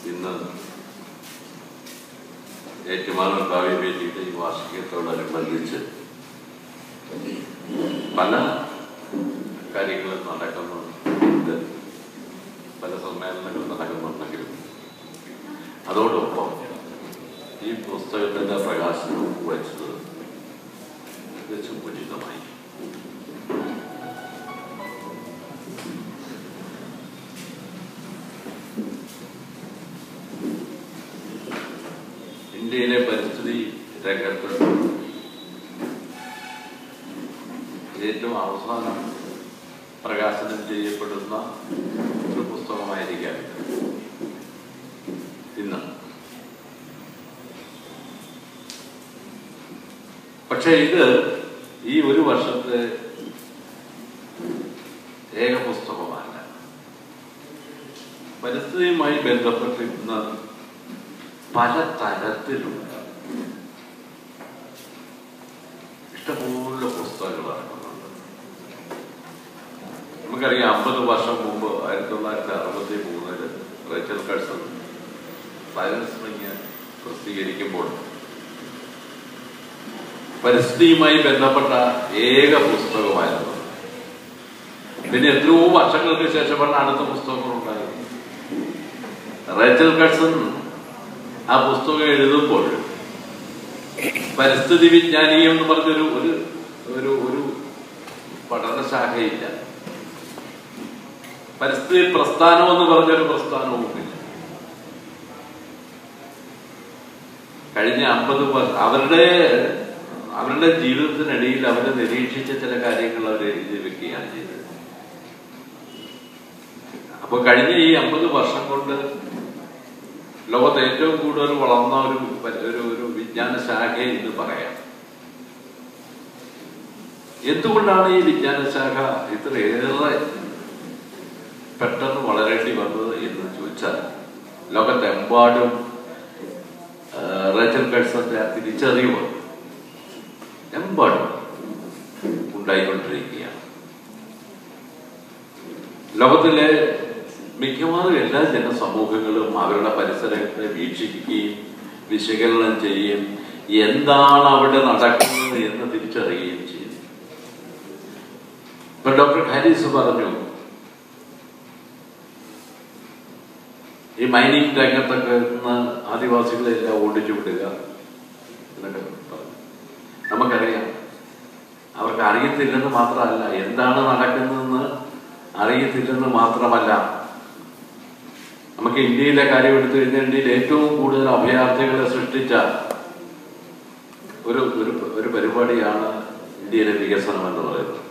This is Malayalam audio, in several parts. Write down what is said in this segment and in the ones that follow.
ഇന്ന് ഏറ്റുമാനൂർ കാവ്യ വേദിയുടെ ഈ വാർഷികത്തോടനുബന്ധിച്ച് പല കാര്യങ്ങളും നടക്കുന്നുണ്ട് പല സമ്മേളനങ്ങളും നടക്കുന്നുണ്ടെങ്കിലും അതോടൊപ്പം ഈ പുസ്തകത്തിന്റെ പ്രകാശനവും വച്ചത് തികച്ചും ഉചിതമായി ഇന്ത്യയിലെ പരിസ്ഥിതി രംഗത്ത് ഏറ്റവും അവസാനം പ്രകാശനം ചെയ്യപ്പെടുന്ന ഒരു പുസ്തകമായിരിക്കാം ഇത്. ഇന്ന് പക്ഷെ ഇത് ഈ ഒരു വർഷത്തെ ഏക പുസ്തകമല്ല പരിസ്ഥിതിയുമായി ബന്ധപ്പെട്ട് ഇന്ന് പല തരത്തിലുള്ള ഇഷ്ടംപോലെ പുസ്തകങ്ങൾ ഇറങ്ങുന്നുണ്ട് നമുക്കറിയാം അമ്പത് വർഷം മുമ്പ് ആയിരത്തി തൊള്ളായിരത്തി അറുപത്തി മൂന്നില് റേച്ചൽ കഴ്സൺ സയൻസ് സ്പ്രിങ് പ്രസിദ്ധീകരിക്കുമ്പോൾ പരിസ്ഥിതിയുമായി ബന്ധപ്പെട്ട ഏക പുസ്തകമായിരുന്നു പിന്നെ എത്രയോ വർഷങ്ങൾക്ക് ശേഷമാണ് അടുത്ത പുസ്തകങ്ങൾ ഉണ്ടായത് റേച്ചൽ കഴ്സൺ ആ പുസ്തകം എഴുതുമ്പോൾ പരിസ്ഥിതി വിജ്ഞാനി എന്ന് പറഞ്ഞൊരു ഒരു ഒരു ഒരു പഠനശാഖയില്ല പരിസ്ഥിതി പ്രസ്ഥാനം എന്ന് പറഞ്ഞൊരു പ്രസ്ഥാനവുമില്ല കഴിഞ്ഞ അമ്പത് വർഷം അവരുടെ അവരുടെ ജീവിതത്തിനിടയിൽ അവർ നിരീക്ഷിച്ച ചില കാര്യങ്ങൾ അവർ എഴുതി വെക്കുകയാണ് ചെയ്തത് അപ്പൊ കഴിഞ്ഞ ഈ അമ്പത് വർഷം കൊണ്ട് ലോകത്ത് ഏറ്റവും കൂടുതൽ വളർന്ന ഒരു പ- ഒരു ഒരു വിജ്ഞാന ശാഖ എന്ന് പറയാം എന്തുകൊണ്ടാണ് ഈ വിജ്ഞാന ശാഖ ഇത്രയേറെ പെട്ടെന്ന് വളരേണ്ടി വന്നത് എന്ന് ചോദിച്ചാൽ ലോകത്തെമ്പാടും ആ, റേച്ചൽ കഴ്സന്റെ ആ തിരിച്ചറിവ് എമ്പാടും ഉണ്ടായിക്കൊണ്ടിരിക്കുകയാണ് ലോകത്തിലെ മിക്കവാറും എല്ലാ ജനസമൂഹങ്ങളും അവരുടെ പരിസരത്തെ വീക്ഷിക്കുകയും വിശകലനം ചെയ്യുകയും എന്താണ് അവിടെ നടക്കുന്നത് എന്ന് തിരിച്ചറിയുകയും ചെയ്യും ഇപ്പൊ ഡോക്ടർ ഹാരിസ് പറഞ്ഞു ഈ മൈനിങ് രംഗത്തൊക്കെ നിന്ന് ആദിവാസികളെ എല്ലാം ഓടിച്ചു വിടുക എന്നൊക്കെ പറഞ്ഞു നമുക്കറിയാം അവർക്ക് അറിയത്തില്ലെന്ന് മാത്രമല്ല എന്താണ് നടക്കുന്നതെന്ന് അറിയത്തില്ലെന്ന് മാത്രമല്ല നമുക്ക് ഇന്ത്യയിലെ കാര്യം എടുത്തു കഴിഞ്ഞാൽ ഇന്ത്യയിൽ ഏറ്റവും കൂടുതൽ അഭയാർത്ഥികളെ സൃഷ്ടിച്ച ഒരു ഒരു ഒരു പരിപാടിയാണ് ഇന്ത്യയിലെ വികസനം എന്ന് പറയുന്നത്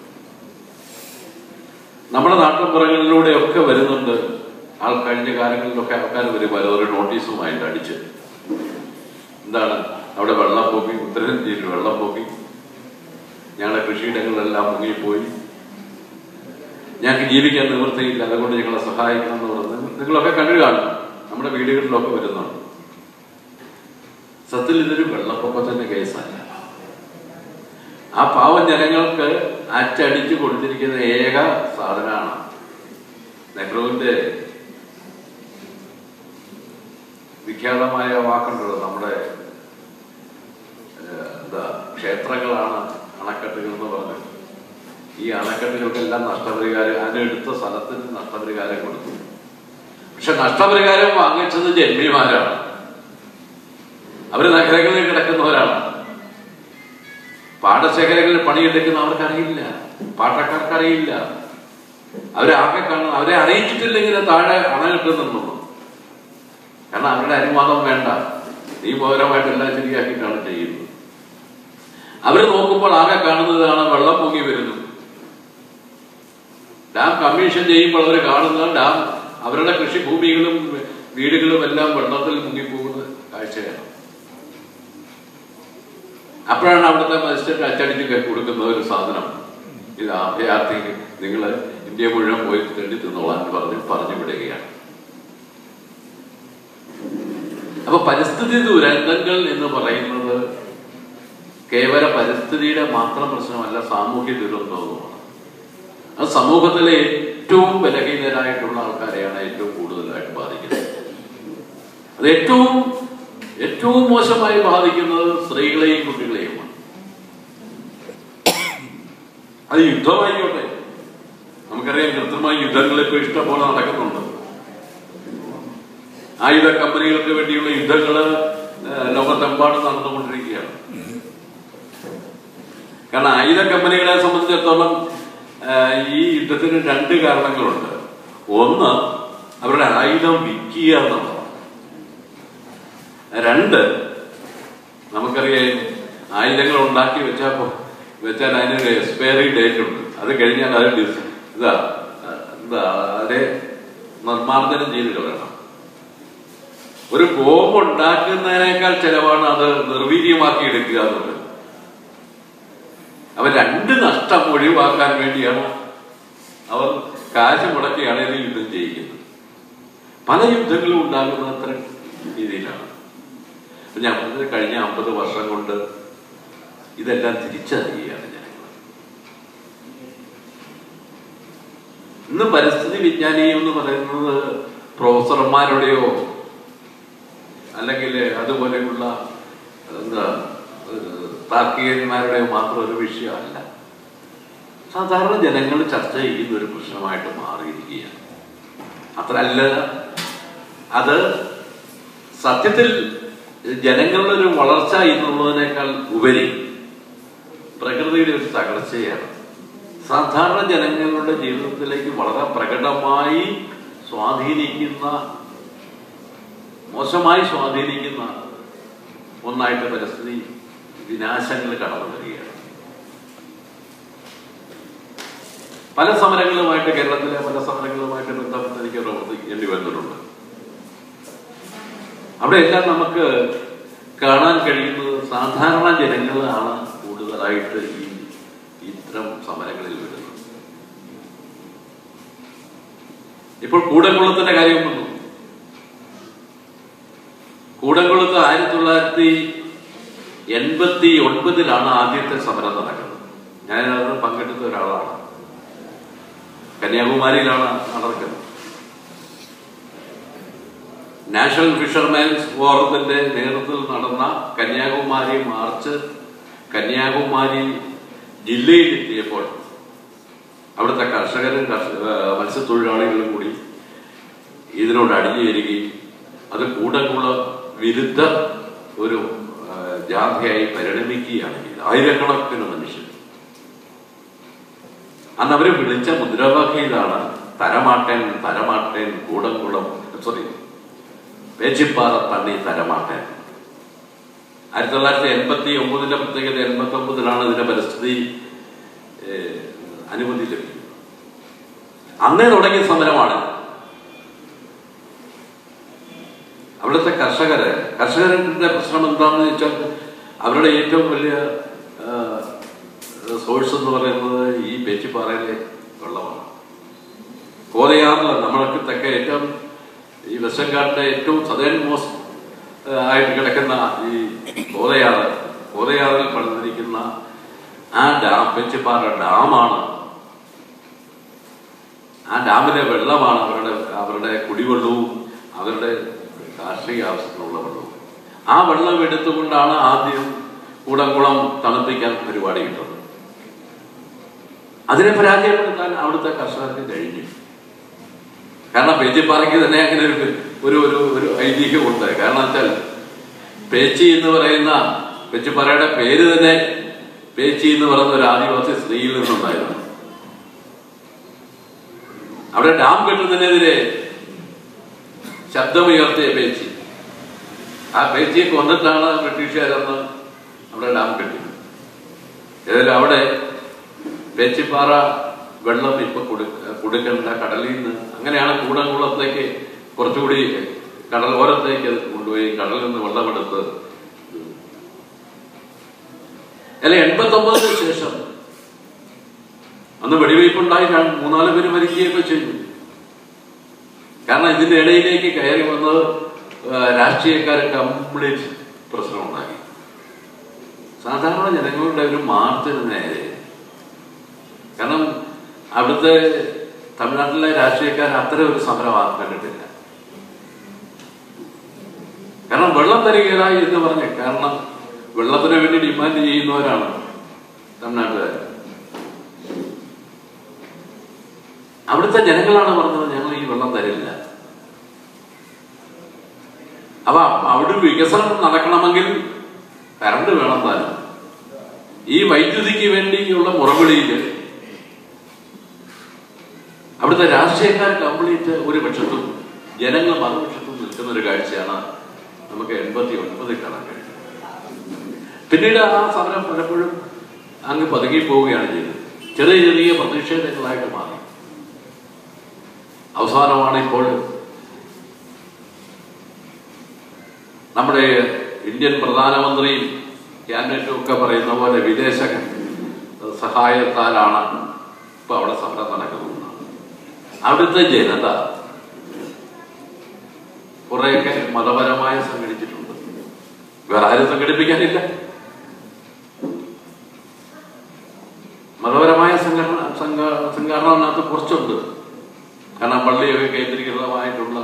നമ്മുടെ നാട്ടിൻപുറങ്ങളിലൂടെയൊക്കെ വരുന്നുണ്ട് ആൾ കഴിഞ്ഞ കാലങ്ങളിലൊക്കെ ആൾക്കാർ വരും ഒരു നോട്ടീസുമായിട്ട് അടിച്ച് എന്താണ് അവിടെ വെള്ളം പൊക്കി ഉത്തരേന്ത്യയിൽ വെള്ളം പൊക്കി ഞങ്ങളുടെ കൃഷിയിടങ്ങളിലെല്ലാം മുങ്ങിപ്പോയി ഞങ്ങൾക്ക് ജീവിക്കാൻ നിവൃത്തിയില്ല അതുകൊണ്ട് ഞങ്ങളെ സഹായിക്കണം എന്ന് പറഞ്ഞ് നിങ്ങളൊക്കെ കണ്ടു കാണും നമ്മുടെ വീടുകളിലൊക്കെ വരുന്നുണ്ട് സത്യത്തിൽ ഇതൊരു വെള്ളപ്പൊക്കത്തിന്റെ കേസല്ല ആ പാവം ജനങ്ങൾക്ക് അച്ചടിച്ചു കൊടുത്തിരിക്കുന്ന ഏക സാധനമാണ് നെഹ്റുവിന്റെ വിഖ്യാതമായ വാക്കുണ്ടല്ലോ നമ്മുടെ ഏഹ്, എന്താ ക്ഷേത്രങ്ങളാണ് അണക്കെട്ടുകൾ എന്ന് പറഞ്ഞു ഈ അണക്കെട്ടുകൾക്കെല്ലാം നഷ്ടപരിഹാരം അതിനെടുത്ത സ്ഥലത്തിന് നഷ്ടപരിഹാരം കൊടുത്തു പക്ഷെ നഷ്ടപരിഹാരം വാങ്ങിച്ചത് ജന്മിമാരാണ് അവര് നഗരങ്ങളിൽ കിടക്കുന്നവരാണ് പാടശേഖരങ്ങളിൽ പണിയെടുക്കുന്ന അവർക്കറിയില്ല പാട്ടക്കാർക്കറിയില്ല അവരെ ആകെ കാണുന്ന അവരെ അറിയിച്ചിട്ടില്ലെങ്കിൽ താഴെ അണ കിട്ടുന്നുള്ളൂ കാരണം അവരുടെ അനുവാദം വേണ്ട നിയമപരമായിട്ട് എല്ലാം ശരിയാക്കിയിട്ടാണ് ചെയ്യുന്നത് അവര് നോക്കുമ്പോൾ ആകെ കാണുന്നതാണ് വെള്ളം പൊങ്ങി വരുന്നു ഡാം കമ്മീഷൻ ചെയ്യുമ്പോൾ അവർ കാണുന്നത് ഡാം അവരുടെ കൃഷിഭൂമികളും വീടുകളും എല്ലാം വെള്ളത്തിൽ മുങ്ങിപ്പോകുന്ന കാഴ്ചയാണ് അപ്പോഴാണ് അവിടുത്തെ മജിസ്ട്രേറ്റ് അച്ചടിച്ച് കൊടുക്കുന്ന ഒരു സാധനം ഇത് അഭയാർത്ഥി നിങ്ങൾ ഇന്ത്യ മുഴുവൻ പോയി തേടി തിന്നോളാൻ പറഞ്ഞ് പറഞ്ഞു വിടുകയാണ് അപ്പൊ പരിസ്ഥിതി ദുരന്തങ്ങൾ എന്ന് പറയുന്നത് കേവല പരിസ്ഥിതിയുടെ മാത്രം പ്രശ്നമല്ല സാമൂഹ്യ ദുരന്തവുമാണ് അത് സമൂഹത്തിലെ ഏറ്റവും ബലഹീനരായിട്ടുള്ള ആൾക്കാരെയാണ് ഏറ്റവും കൂടുതലായിട്ട് ബാധിക്കുന്നത് അത് ഏറ്റവും ഏറ്റവും മോശമായി ബാധിക്കുന്നത് സ്ത്രീകളെയും കുട്ടികളെയുമാണ് അത് യുദ്ധമായിക്കോട്ടെ നമുക്കറിയാം കൃത്യമായ യുദ്ധങ്ങൾ ഇപ്പൊ ഇഷ്ടംപോലെ നടക്കുന്നുണ്ട് ആയുധ കമ്പനികൾക്ക് വേണ്ടിയുള്ള യുദ്ധങ്ങള് ഏഹ്, ലോകത്തെമ്പാടും നടന്നുകൊണ്ടിരിക്കുകയാണ് കാരണം ആയുധ കമ്പനികളെ സംബന്ധിച്ചിടത്തോളം ഏഹ്, ഈ യുദ്ധത്തിന് രണ്ട് കാരണങ്ങളുണ്ട് ഒന്ന് അവരുടെ ആയുധം വിൽക്കുക എന്നുള്ളതാണ് രണ്ട് നമുക്കറിയാം ആയുധങ്ങൾ ഉണ്ടാക്കി വെച്ചാൽ പോ- വെച്ചാൽ അതിനൊരു എക്സ്പയറി ഡേറ്റ് ഉണ്ട് അത് കഴിഞ്ഞാൽ അത് ഡിസ് ഇതാ എന്താ അതിനെ നിർമ്മാർജ്ജനം ചെയ്ത് കളയണം ഒരു ബോംബ് ഉണ്ടാക്കുന്നതിനേക്കാൾ ചെലവാണ് അത് നിർവീര്യമാക്കി എടുക്കുക എന്നുള്ളത് അവർ രണ്ട് നഷ്ടം ഒഴിവാക്കാൻ വേണ്ടിയാണ് അവർ കാശ് മുടക്കിയാണ് ഇത് യുദ്ധം ചെയ്യിക്കുന്നത് പല യുദ്ധങ്ങളും ഉണ്ടാകുന്നത് അത്ര രീതിയിലാണ് അപ്പൊ ഞാൻ പറഞ്ഞത് കഴിഞ്ഞ അമ്പത് വർഷം കൊണ്ട് ഇതെല്ലാം തിരിച്ചറിയുകയാണ് ജനങ്ങൾ ഇന്ന് പരിസ്ഥിതി വിജ്ഞാനി എന്ന് പറയുന്നത് പ്രൊഫസർമാരുടെയോ അല്ലെങ്കിൽ അതുപോലെയുള്ള എന്താ ഏഹ്, താർക്കികന്മാരുടെയോ മാത്രം ഒരു വിഷയമല്ല സാധാരണ ജനങ്ങൾ ചർച്ച ചെയ്യുന്ന ഒരു പ്രശ്നമായിട്ട് മാറിയിരിക്കുകയാണ് അത്ര അല്ല അത് സത്യത്തിൽ ജനങ്ങളുടെ ഒരു വളർച്ച എന്നുള്ളതിനേക്കാൾ ഉപരി പ്രകൃതിയുടെ ഒരു തകർച്ചയാണ് സാധാരണ ജനങ്ങളുടെ ജീവിതത്തിലേക്ക് വളരെ പ്രകടമായി സ്വാധീനിക്കുന്ന മോശമായി സ്വാധീനിക്കുന്ന ഒന്നായിട്ട് പരിസ്ഥിതി വിനാശങ്ങൾ കടന്നു വരികയാണ് പല സമരങ്ങളുമായിട്ട് കേരളത്തിലെ പല സമരങ്ങളുമായിട്ട് ബന്ധപ്പെട്ട് എനിക്ക് പ്രവർത്തിക്കേണ്ടി വന്നിട്ടുണ്ട് അവിടെയെല്ലാം നമുക്ക് കാണാൻ കഴിയുന്നത് സാധാരണ ജനങ്ങളാണ് കൂടുതലായിട്ട് ഈ ഇത്തരം സമരങ്ങളിൽ വരുന്നത് ഇപ്പോൾ കൂടംകുളത്തിന്റെ കാര്യം വന്നു കൂടംകുളത്ത് ആയിരത്തി തൊള്ളായിരത്തി എൺപത്തി ഒൻപതിലാണ് ആദ്യത്തെ സമരം നടക്കുന്നത് ഞാൻ അതിൽ പങ്കെടുത്ത ഒരാളാണ് കന്യാകുമാരിയിലാണ് നടക്കുന്നത് നാഷണൽ ഫിഷർമാൻസ് ഫോറത്തിന്റെ നേതൃത്വത്തിൽ നടന്ന കന്യാകുമാരി മാർച്ച് കന്യാകുമാരി ജില്ലയിലെത്തിയപ്പോൾ അവിടുത്തെ കർഷകരും കർഷ- ഏഹ് മത്സ്യത്തൊഴിലാളികളും കൂടി ഇതിനോട് അടിഞ്ഞു വരികയും അത് കൂടക്കുള്ള വിരുദ്ധ ഒരു ഏഹ്, ജാഥയായി പരിണമിക്കുകയാണ് ചെയ്തത് ആയിരക്കണക്കിന് മനുഷ്യർ അന്ന് അവര് വിളിച്ച മുദ്രാവാക്യം ഇതാണ് തരമാട്ടേൻ തരമാട്ടേൻ കൂടംകുളം സോറി പേച്ചിപ്പാറ തണ്ണി തരമാട്ടേൻ ആയിരത്തി തൊള്ളായിരത്തി എൺപത്തി ഒമ്പതിന്റെ പ്രത്യേകത എൺപത്തി ഒമ്പതിലാണ് ഇതിന്റെ പരിസ്ഥിതി ഏഹ്, അനുമതി ലഭിക്കുന്നത് അന്നേ തുടങ്ങിയ സമരമാണ് അവിടുത്തെ കർഷകര് കർഷകരുടെ പ്രശ്നം എന്താണെന്ന് വെച്ചാൽ അവരുടെ ഏറ്റവും വലിയ സോഴ്സ് എന്ന് പറയുന്നത് ഈ പേച്ചിപ്പാറയിലെ വെള്ളമാണ് കോതയാറിൽ നമ്മൾക്ക് തെക്കെ ഏറ്റവും ഈ വെസ്റ്റൻകാട്ടിലെ ഏറ്റവും സദേൺ മോസ്റ്റ് ആയിട്ട് കിടക്കുന്ന ഈ കോതയാറ് കോതയാറിൽ പണിതിരിക്കുന്ന ആ ഡാം പേച്ചിപ്പാറ ഡാമാണ് ആ ഡാമിലെ വെള്ളമാണ് അവരുടെ അവരുടെ കുടിവെള്ളവും അവരുടെ കാർഷിക ആവശ്യത്തിനുള്ള വെള്ളവും ആ വെള്ളം എടുത്തുകൊണ്ടാണ് ആദ്യം കൂടംകുളം തണുപ്പിക്കാൻ പരിപാടി കിട്ടുന്നത് അതിനെ പരാജയപ്പെടുത്താൻ അവിടുത്തെ കർഷകർക്ക് കഴിഞ്ഞു കാരണം പേച്ചിപ്പാറയ്ക്ക് തന്നെ അങ്ങനെ ഒരു ഒരു ഒരു ഒരു ഐതിഹ്യമുണ്ട് കാരണം വെച്ചാൽ പേച്ചി എന്ന് പറയുന്ന പേച്ചിപ്പാറയുടെ പേര് തന്നെ പേച്ചി എന്ന് പറയുന്ന ഒരു ആദിവാസി സ്ത്രീയിൽ നിന്നുണ്ടായിരുന്നു അവിടെ ഡാം കെട്ടുന്നതിനെതിരെ ശബ്ദമുയർത്തിയ പേച്ചി ആ പേച്ചിയെ കൊന്നിട്ടാണ് ബ്രിട്ടീഷുകാരെന്ന് അവിടെ ഡാം കെട്ടി ഏതായാലും അവിടെ പേച്ചിപ്പാറ വെള്ളം ഇപ്പൊ കൊടുക്ക- കൊടുക്കേണ്ട കടലിൽ നിന്ന് അങ്ങനെയാണ് കൂടംകുളത്തേക്ക് കുറച്ചുകൂടി കടൽ ഓരത്തേക്ക് അത് കൊണ്ടുപോയി കടലിൽ നിന്ന് വെള്ളമെടുത്ത് അല്ല എൺപത്തി ഒമ്പതിന് ശേഷം അന്ന് വെടിവയ്പുണ്ടായി രണ്ട് മൂന്നാല് പേര് മരിക്കുകയൊക്കെ ചെയ്തു കാരണം ഇതിന്റെ ഇടയിലേക്ക് കയറി വന്നത് രാഷ്ട്രീയക്കാർ കംപ്ലീറ്റ് പ്രശ്നമുണ്ടാക്കി സാധാരണ ജനങ്ങളുടെ ഒരു മാർച്ചിന് നേരെ കാരണം അവിടുത്തെ തമിഴ്നാട്ടിലെ രാഷ്ട്രീയക്കാർ അത്ര ഒരു സമരം ആ- കണ്ടിട്ടില്ല കാരണം വെള്ളം തരികയില്ല എന്ന് പറഞ്ഞ് കാരണം വെള്ളത്തിന് വേണ്ടി ഡിമാൻഡ് ചെയ്യുന്നവരാണ് തമിഴ്നാട്ടുകാർ അവിടുത്തെ ജനങ്ങളാണ് പറഞ്ഞത് ഞങ്ങൾ ഈ വെള്ളം തരില്ല അപ്പൊ അവിടെ വികസനം നടക്കണമെങ്കിൽ കറണ്ട് വേണം താനും ഈ വൈദ്യുതിക്ക് വേണ്ടിയുള്ള മുറവിളിയിൽ അവിടുത്തെ രാഷ്ട്രീയക്കാർ കംപ്ലീറ്റ് ഒരു പക്ഷത്തും ജനങ്ങൾ മറുപക്ഷത്തും നിൽക്കുന്ന ഒരു കാഴ്ചയാണ് നമുക്ക് എൺപത്തി ഒൻപതിൽ കാണാൻ കഴിയുന്നത് പിന്നീട് ആ സമരം പലപ്പോഴും അങ്ങ് പതുങ്ങി പോവുകയാണ് ചെയ്തത് ചെറിയ ചെറിയ പ്രതിഷേധങ്ങളായിട്ട് മാറി അവസാനമാണ് ഇപ്പോൾ നമ്മുടെ ഇന്ത്യൻ പ്രധാനമന്ത്രിയും ക്യാബിനറ്റും ഒക്കെ പറയുന്ന പോലെ വിദേശ സഹായത്താലാണ് ഇപ്പൊ അവിടെ സമരം നടക്കുന്നത് അവിടുത്തെ ജനത കുറെയൊക്കെ മതപരമായി സംഘടിച്ചിട്ടുണ്ട് വേറെ ആരും സംഘടിപ്പിക്കാനില്ല മതപരമായ സംഘടന സംഘ സംഘടന അതിനകത്ത് കുറച്ചുണ്ട് കാരണം പള്ളിയൊക്കെ കേന്ദ്രീകൃതമായിട്ടുള്ള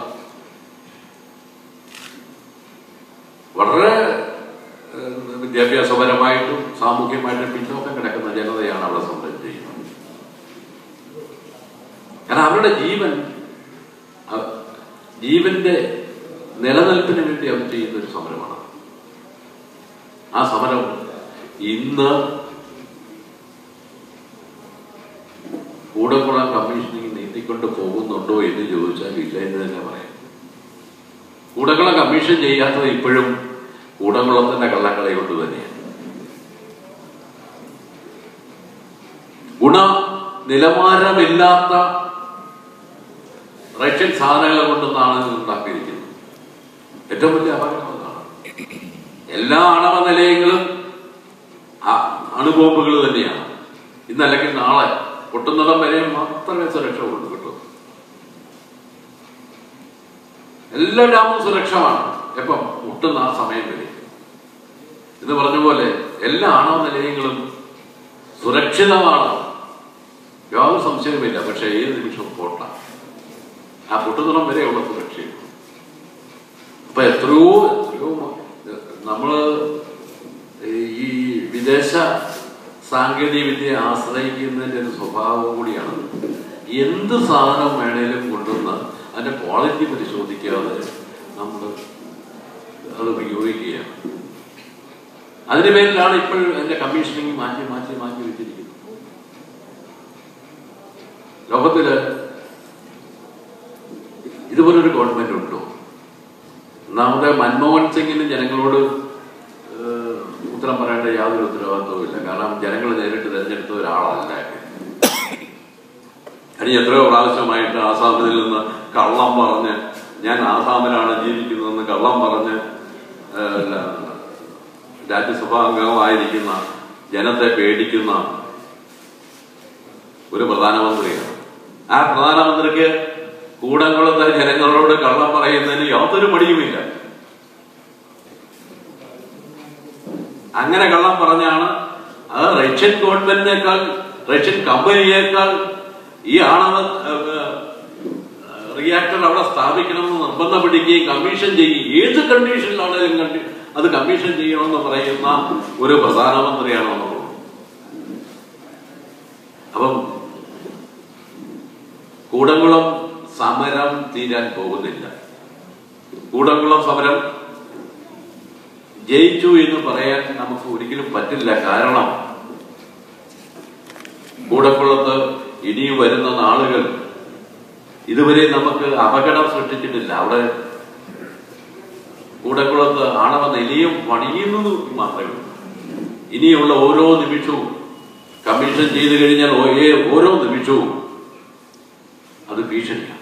വളരെ ഏഹ്, വിദ്യാഭ്യാസപരമായിട്ടും സാമൂഹ്യമായിട്ടും പിന്നോക്കം കിടക്കുന്ന ജനതയാണ് അവിടെ സമരം ചെയ്യുന്നത് കാരണം അവരുടെ ജീവൻ അ- ജീവന്റെ നിലനിൽപ്പിന് വേണ്ടി അവർ ചെയ്യുന്ന ഒരു സമരമാണ് ആ സമരം ഇന്ന് കൂടക്കുളം കമ്മീഷനിങ് നീട്ടിക്കൊണ്ട് പോകുന്നുണ്ടോ എന്ന് ചോദിച്ചാൽ ഇല്ല എന്ന് തന്നെ പറയാം കൂടക്കുളം കമ്മീഷൻ ചെയ്യാത്തത് ഇപ്പോഴും കൂടക്കുളത്തിന്റെ കള്ളക്കളി കൊണ്ട് തന്നെയാണ് ഗുണ നിലവാരമില്ലാത്ത റഷ്യൻ സാധനങ്ങൾ കൊണ്ടെന്നാണ് ഇത് ഉണ്ടാക്കിയിരിക്കുന്നത് ഏറ്റവും വലിയ അപകടം അതാണ് എല്ലാ ആണവ നിലയങ്ങളും അ- അണുബോംബുകൾ തന്നെയാണ് ഇന്നല്ലെങ്കിൽ നാളെ പൊട്ടുന്നിടം വരെ മാത്രമേ സുരക്ഷ ഉള്ളൂ കിട്ടും എല്ലാ ഡാമും സുരക്ഷമാണ് എപ്പം മുട്ടുന്ന ആ സമയം വരെ എന്ന് പറഞ്ഞ പോലെ എല്ലാ ആണവ നിലയങ്ങളും സുരക്ഷിതമാണ് യാതൊരു സംശയവുമില്ല പക്ഷെ ഏത് നിമിഷവും പൊട്ടാം ആ പൊട്ടുന്നിടം വരെയുള്ള സുരക്ഷയുള്ളൂ അപ്പൊ എത്രയോ എത്രയോ മ- നമ്മള് ഈ വിദേശ സാങ്കേതിക വിദ്യ ആശ്രയിക്കുന്നതിന്റെ ഒരു സ്വഭാവം കൂടിയാണ് എന്ത് സാധനം വേണേലും കൊണ്ടുവന്ന് അതിന്റെ ക്വാളിറ്റി പരിശോധിക്കാതെ നമ്മൾ അത് ഉപയോഗിക്കുകയാണ് അതിന്റെ പേരിലാണ് ഇപ്പോഴും അതിന്റെ കമ്മീഷനിങ് മാറ്റി മാറ്റി മാറ്റി വെച്ചിരിക്കുന്നത് ലോകത്തില് ഇതുപോലൊരു ഗവൺമെന്റ് ഉണ്ടോ ഒന്നാമത് മൻമോഹൻ സിംഗിന് ജനങ്ങളോട് ഏഹ്, ഉത്തരം പറയേണ്ട യാതൊരു ഉത്തരവാദിത്വവും ഇല്ല കാരണം ജനങ്ങൾ നേരിട്ട് തിരഞ്ഞെടുത്ത ഒരാളല്ല അനി എത്രയോ പ്രാവശ്യമായിട്ട് ആസാമിൽ നിന്ന് കള്ളം പറഞ്ഞ് ഞാൻ ആസാമിലാണ് ജീവിക്കുന്നതെന്ന് കള്ളം പറഞ്ഞ് ഏഹ്, ല- രാജ്യസഭാ അംഗമായിരിക്കുന്ന ജനത്തെ പേടിക്കുന്ന ഒരു പ്രധാനമന്ത്രിയാണ് ആ പ്രധാനമന്ത്രിക്ക് കൂടംകുളത്തെ ജനങ്ങളോട് കള്ളം പറയുന്നതിന് യാതൊരു മടിയുമില്ല അങ്ങനെ കള്ളം പറഞ്ഞാണ് അത് റഷ്യൻ ഗവൺമെന്റിനേക്കാൾ റഷ്യൻ കമ്പനിയേക്കാൾ ഈ ആണവ റിയാക്ടർ അവിടെ സ്ഥാപിക്കണമെന്ന് നിർബന്ധം പിടിക്കുകയും കമ്മീഷൻ ചെയ്യുകയും ഏത് കണ്ടീഷനിലാണെങ്കിലും കണ്ടി അത് കമ്മീഷൻ ചെയ്യണമെന്ന് പറയുന്ന ഒരു പ്രധാനമന്ത്രിയാണ് നമുക്കുള്ളത് അപ്പം കൂടംകുളം സമരം തീരാൻ പോകുന്നില്ല കൂടംകുളം സമരം ജയിച്ചു എന്ന് പറയാൻ നമുക്ക് ഒരിക്കലും പറ്റില്ല കാരണം കൂടംകുളത്ത് ഇനിയും വരുന്ന നാളുകൾ ഇതുവരെ നമുക്ക് അപകടം സൃഷ്ടിച്ചിട്ടില്ല അവിടെ കൂടക്കുളത്ത് ആണവ നിലയം പണിയുന്നത് മാത്രമേ ഉള്ളൂ ഇനിയുള്ള ഓരോ നിമിഷവും കമ്മീഷൻ ചെയ്തു കഴിഞ്ഞാൽ ഓ- ഓരോ നിമിഷവും അത് ഭീഷണിയാണ്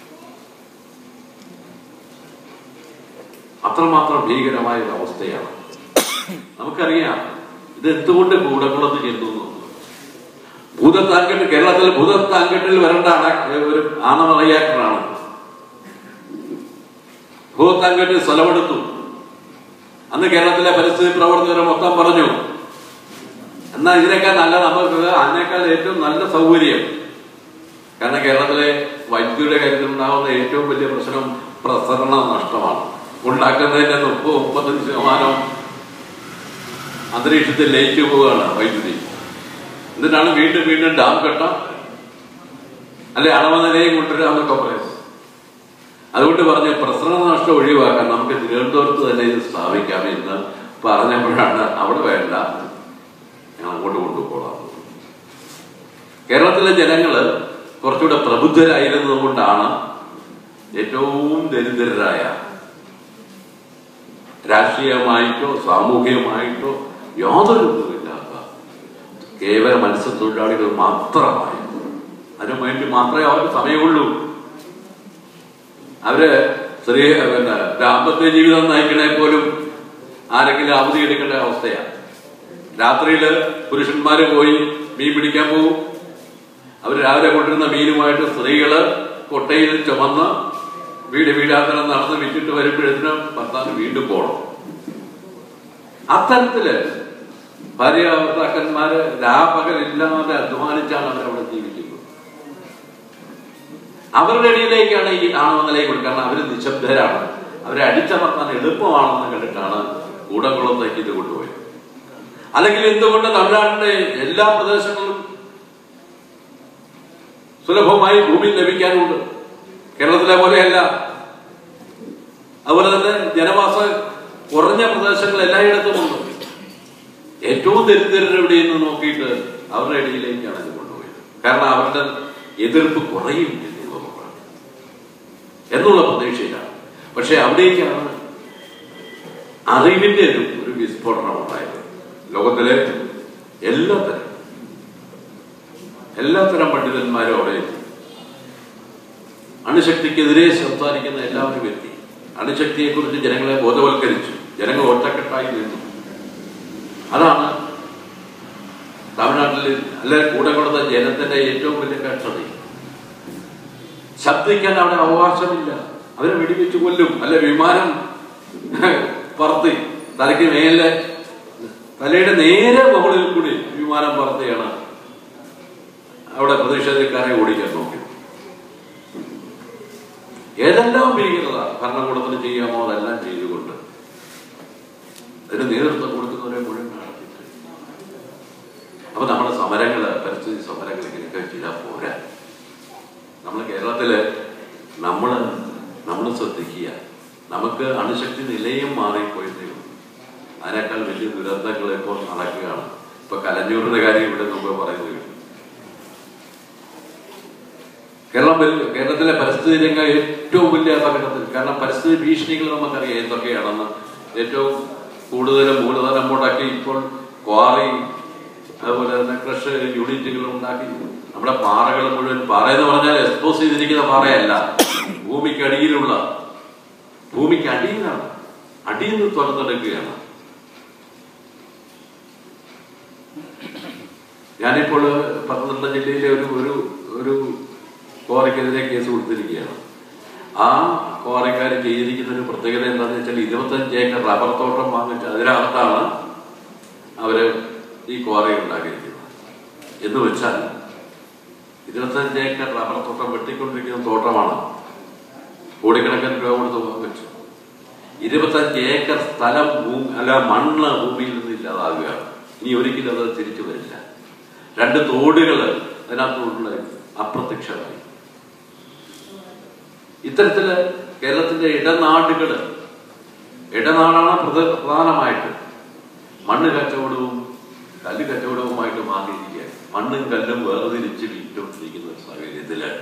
അത്രമാത്രം ഭീകരമായ ഒരു അവസ്ഥയാണ് നമുക്കറിയാം ഇത് എന്തുകൊണ്ട് കൂടക്കുളത്ത് ചെന്നു എന്നുള്ളത്. ഭൂതത്താങ്കെട്ട് കേരളത്തിൽ ഭൂതത്താങ്കെട്ടിൽ വരേണ്ട അണ- ഒരു ആണവ റിയാക്ടറാണ് ഭൂതത്താങ്കെട്ടിൽ സ്ഥലമെടുത്തു അന്ന് കേരളത്തിലെ പരിസ്ഥിതി പ്രവർത്തകർ മൊത്തം പറഞ്ഞു എന്നാൽ ഇതിനേക്കാൾ നല്ല നമുക്ക് അതിനേക്കാൾ ഏറ്റവും നല്ല സൗകര്യം കാരണം കേരളത്തിലെ വൈദ്യുതിയുടെ കാര്യത്തിൽ ഉണ്ടാകുന്ന ഏറ്റവും വലിയ പ്രശ്നം പ്രസരണ നഷ്ടമാണ് ഉണ്ടാക്കുന്നതിന്റെ മുപ്പത് മുപ്പത്തഞ്ച് ശതമാനം അന്തരീക്ഷത്തിൽ ലയിച്ചു പോവുകയാണ് വൈദ്യുതി എന്നിട്ടാണ് വീണ്ടും വീണ്ടും ഡാം കെട്ടാം അല്ലെ അളവ നിലയും കൊണ്ടുവരാമെന്നൊക്കെ പറയും അതുകൊണ്ട് പറഞ്ഞ് പ്രസരണ നഷ്ടം ഒഴിവാക്കാൻ നമുക്ക് തിരുവനന്തപുരത്ത് തന്നെ ഇത് സ്ഥാപിക്കാം എന്ന് പറഞ്ഞപ്പോഴാണ് അവിടെ വേണ്ട ഞങ്ങൾ അങ്ങോട്ട് കൊണ്ടുപോകാം കേരളത്തിലെ ജനങ്ങള് കുറച്ചുകൂടെ പ്രബുദ്ധരായിരുന്നത് കൊണ്ടാണ് ഏറ്റവും ദരിദ്രരായ രാഷ്ട്രീയമായിട്ടോ സാമൂഹികമായിട്ടോ യാതൊരു ഇതുമില്ലാത്ത കേവല മത്സ്യത്തൊഴിലാളികൾ മാത്രമായി അതിനു വേണ്ടി മാത്രമേ അവർക്ക് സമയമുള്ളൂ അവര് സ്ത്രീ പിന്നെ ദാമ്പത്യ ജീവിതം നയിക്കണേ പോലും ആരെങ്കിലും അവധി എടുക്കേണ്ട അവസ്ഥയാണ് രാത്രിയില് പുരുഷന്മാര് പോയി മീൻ പിടിക്കാൻ പോകും അവർ രാവിലെ കൊണ്ടിരുന്ന മീനുമായിട്ട് സ്ത്രീകള് കൊട്ടയിൽ ചുമന്ന് വീട് വീടാന്തരം നടന്ന് വിറ്റിട്ട് വരുമ്പോഴത്തേനും ഭർത്താവ് വീണ്ടും പോകണം അത്തരത്തില് ഭാര്യ ഭർത്താക്കന്മാര് രാപകലില്ലാതെ അധ്വാനിച്ചാണ് അവരവിടെ ജീവിക്കുന്നത് അവരുടെ ഇടയിലേക്കാണ് ഈ ആണവ നിലയിൽ കൊടുക്കുക കാരണം അവര് നിശബ്ദരാണ് അവരെ അടിച്ചമർത്താൻ എളുപ്പമാണെന്ന് കണ്ടിട്ടാണ് കൂടംകുളത്തേക്ക് ഇത് കൊണ്ടുപോയത് അല്ലെങ്കിൽ എന്തുകൊണ്ട് തമിഴ്നാടിന്റെ എല്ലാ പ്രദേശങ്ങളും സുലഭമായി ഭൂമി ലഭിക്കാനുണ്ട് കേരളത്തിലെ പോലെയല്ല അതുപോലെ തന്നെ ജനവാസ കുറഞ്ഞ പ്രദേശങ്ങൾ എല്ലായിടത്തും ഉണ്ട് ഏറ്റവും ദരിദ്രരുടെ നിന്ന് നോക്കിയിട്ട് അവരുടെ ഇടയിലേക്കാണ് ഇത് കൊണ്ടുപോയത് കാരണം അവരുടെ എതിർപ്പ് കുറയും എന്നുള്ളതാണ് എന്നുള്ള പ്രതീക്ഷയിലാണ് പക്ഷെ അവിടേക്കാണ് അറിവിന്റെ ഒരു ഒരു വിസ്ഫോടനം ഉണ്ടായത് ലോകത്തിലെ എല്ലാത്തരം എല്ലാത്തരം പണ്ഡിതന്മാരും അവിടെ എത്തി അണുശക്തിക്കെതിരെ സംസാരിക്കുന്ന എല്ലാവരും എത്തി അണുശക്തിയെക്കുറിച്ച് ജനങ്ങളെ ബോധവൽക്കരിച്ചു ജനങ്ങൾ ഒറ്റക്കെട്ടായി നിന്നു അതാണ് തമിഴ്നാട്ടിൽ അല്ലെ കൂടംകുളത്തെ ജനത്തിന്റെ ഏറ്റവും വലിയ കഷ്ടത ശബ്ദിക്കാൻ അവിടെ അവകാശമില്ല അവരെ വെടിവെച്ച് കൊല്ലും അല്ലെ വിമാനം പറത്തി തലയ്ക്ക് മേലെ തലയുടെ നേരെ മുകളിൽ കൂടി വിമാനം പറത്തിയാണ് അവിടെ പ്രതിഷേധക്കാരെ ഓടിക്കാൻ നോക്കി ഏതെല്ലാം ഭീകരത ഭരണകൂടത്തിന് ചെയ്യാമോ അതെല്ലാം ചെയ്തുകൊണ്ട് അതിന് നേതൃത്വം കൊടുക്കുന്നവരെ മുഴുവൻ നടത്തിയിട്ട് അപ്പൊ നമ്മുടെ സമരങ്ങള് പരിസ്ഥിതി സമരങ്ങൾ ഇങ്ങനെയൊക്കെ ചെയ്താൽ പോരാ നമ്മൾ കേരളത്തില് നമ്മള് നമ്മൾ ശ്രദ്ധിക്കുക നമുക്ക് അണുശക്തി നിലയും മാറിപ്പോയതേ ഉള്ളൂ അതിനേക്കാൾ വലിയ ദുരന്തങ്ങൾ ഇപ്പോൾ നടക്കുകയാണ് ഇപ്പൊ കലഞ്ഞൂരിന്റെ കാര്യം ഇവിടെ മുമ്പ് പറയുന്നത് കേട്ടു. കേരളം വലിയ കേരളത്തിലെ പരിസ്ഥിതി രംഗം ഏറ്റവും വലിയ അപകടത്തിൽ കാരണം പരിസ്ഥിതി ഭീഷണികൾ നമുക്കറിയാം എന്തൊക്കെയാണെന്ന് ഏറ്റവും കൂടുതൽ മൂലധനം മുടക്കി ഇപ്പോൾ ക്വാറി അതുപോലെ തന്നെ കൃഷി യൂണിറ്റുകൾ ഉണ്ടാക്കി നമ്മുടെ പാറകൾ മുഴുവൻ പാറ എന്ന് പറഞ്ഞാൽ എക്സ്പോസ് ചെയ്തിരിക്കുന്ന പാറയല്ല ഭൂമിക്കടിയിലുള്ള ഭൂമിക്ക് അടിയിലാണ് അടിയിൽ നിന്ന് തുറന്നെടുക്കുകയാണ് ഞാനിപ്പോൾ പത്തനംതിട്ട ജില്ലയിലെ ഒരു ഒരു ഒരു ക്വാറിക്കെതിരെ കേസ് കൊടുത്തിരിക്കുകയാണ് ആ ക്വാറിക്കാർ ചെയ്തിരിക്കുന്ന ഒരു പ്രത്യേകത എന്താണെന്ന് വെച്ചാൽ ഇരുപത്തഞ്ച് ഏക്കർ റബ്ബർ തോട്ടം വാങ്ങിച്ച് അതിനകത്താണ് അവര് ഈ ക്വാറി ഉണ്ടാക്കിയിരിക്കുന്നത് എന്ന് വെച്ചാൽ ഇരുപത്തഞ്ച് ഏക്കർ റബ്ബർ തോട്ടം വെട്ടിക്കൊണ്ടിരിക്കുന്ന തോട്ടമാണ് കോടിക്കണക്കിന് രൂപ കൊടുത്ത് വാങ്ങിച്ചു ഇരുപത്തഞ്ച് ഏക്കർ സ്ഥലം ഭൂമി അല്ല മണ്ണ് ഭൂമിയിൽ നിന്ന് ഇല്ലാതാകുകയാണ് ഇനി ഒരിക്കലും അത് തിരിച്ചു വരില്ല രണ്ട് തോടുകൾ അതിനകത്തുള്ള അപ്രത്യക്ഷമായി ഇത്തരത്തില് കേരളത്തിന്റെ ഇടനാടുകള് ഇടനാടാണ് പ്രധ- പ്രധാനമായിട്ട് മണ്ണ് കച്ചവടവും കല്ല് കച്ചവടവുമായിട്ട് മാറിയിരിക്കുക മണ്ണും കല്ലും വേർതിരിച്ച് വിറ്റുകൊണ്ടിരിക്കുന്ന ഒരു സാഹചര്യത്തില്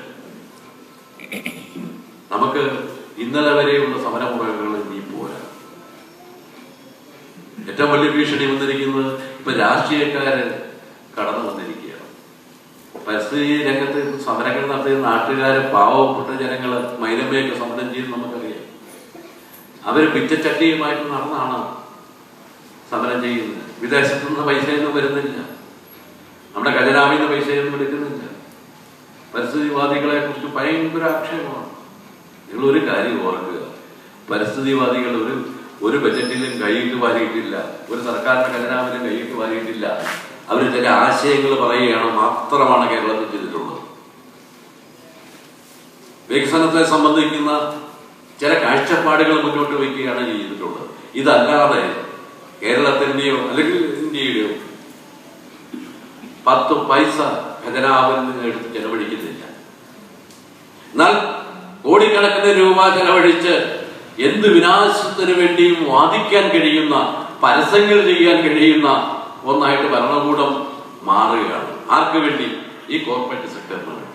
നമുക്ക് ഇന്നലെ വരെയുള്ള സമരമുറകൾ ഇനി പോരാ ഏറ്റവും വലിയ ഭീഷണി വന്നിരിക്കുന്നത് ഇപ്പൊ രാഷ്ട്രീയക്കാര് കടന്നു വന്നിരിക്കുകയാണ് പരിസ്ഥിതി രംഗത്ത് സമരങ്ങൾ നടത്തിയ നാട്ടുകാര് പാവപ്പെട്ട ജനങ്ങള് മൈലമ്മയൊക്കെ സമരം ചെയ്ത് നമുക്കറിയാം അവര് പിച്ചച്ചട്ടിയുമായിട്ട് നടന്നാണ് സമരം ചെയ്യുന്നത് വിദേശത്തു നിന്ന് പൈസയൊന്നും വരുന്നില്ല നമ്മുടെ ഖജനാവിൽ നിന്ന് പൈസയൊന്നും എടുക്കുന്നില്ല പരിസ്ഥിതിവാദികളെ കുറിച്ച് ഭയങ്കര ആക്ഷേപമാണ് നിങ്ങൾ ഒരു കാര്യം ഓർക്കുക പരിസ്ഥിതിവാദികൾ ഒരു ഒരു ബജറ്റിലും കൈയിട്ട് വാരിയിട്ടില്ല ഒരു സർക്കാരിന്റെ ഖജനാവിലും കൈയിട്ട് വാരിയിട്ടില്ല അവർ ചില ആശയങ്ങൾ പറയുകയാണ് മാത്രമാണ് കേരളത്തിൽ ചെയ്തിട്ടുള്ളത് വികസനത്തെ സംബന്ധിക്കുന്ന ചില കാഴ്ചപ്പാടുകൾ മുന്നോട്ട് വയ്ക്കുകയാണ് ചെയ്തിട്ടുള്ളത് ഇതല്ലാതെ കേരളത്തിന്റെയോ അല്ലെങ്കിൽ ഇന്ത്യയുടെയോ പത്ത് പൈസ ഖജനാവിൽ നിന്ന് എടുത്ത് ചെലവഴിക്കുന്നില്ല എന്നാൽ കോടിക്കണക്കിന് രൂപ ചെലവഴിച്ച് എന്ത് വിനാശത്തിന് വേണ്ടിയും വാദിക്കാൻ കഴിയുന്ന പരസ്യങ്ങൾ ചെയ്യാൻ കഴിയുന്ന ഒന്നായിട്ട് ഭരണകൂടം മാറുകയാണ് ആർക്ക് വേണ്ടി ഈ കോർപ്പറേറ്റ് സെക്ടറിന് വേണ്ടി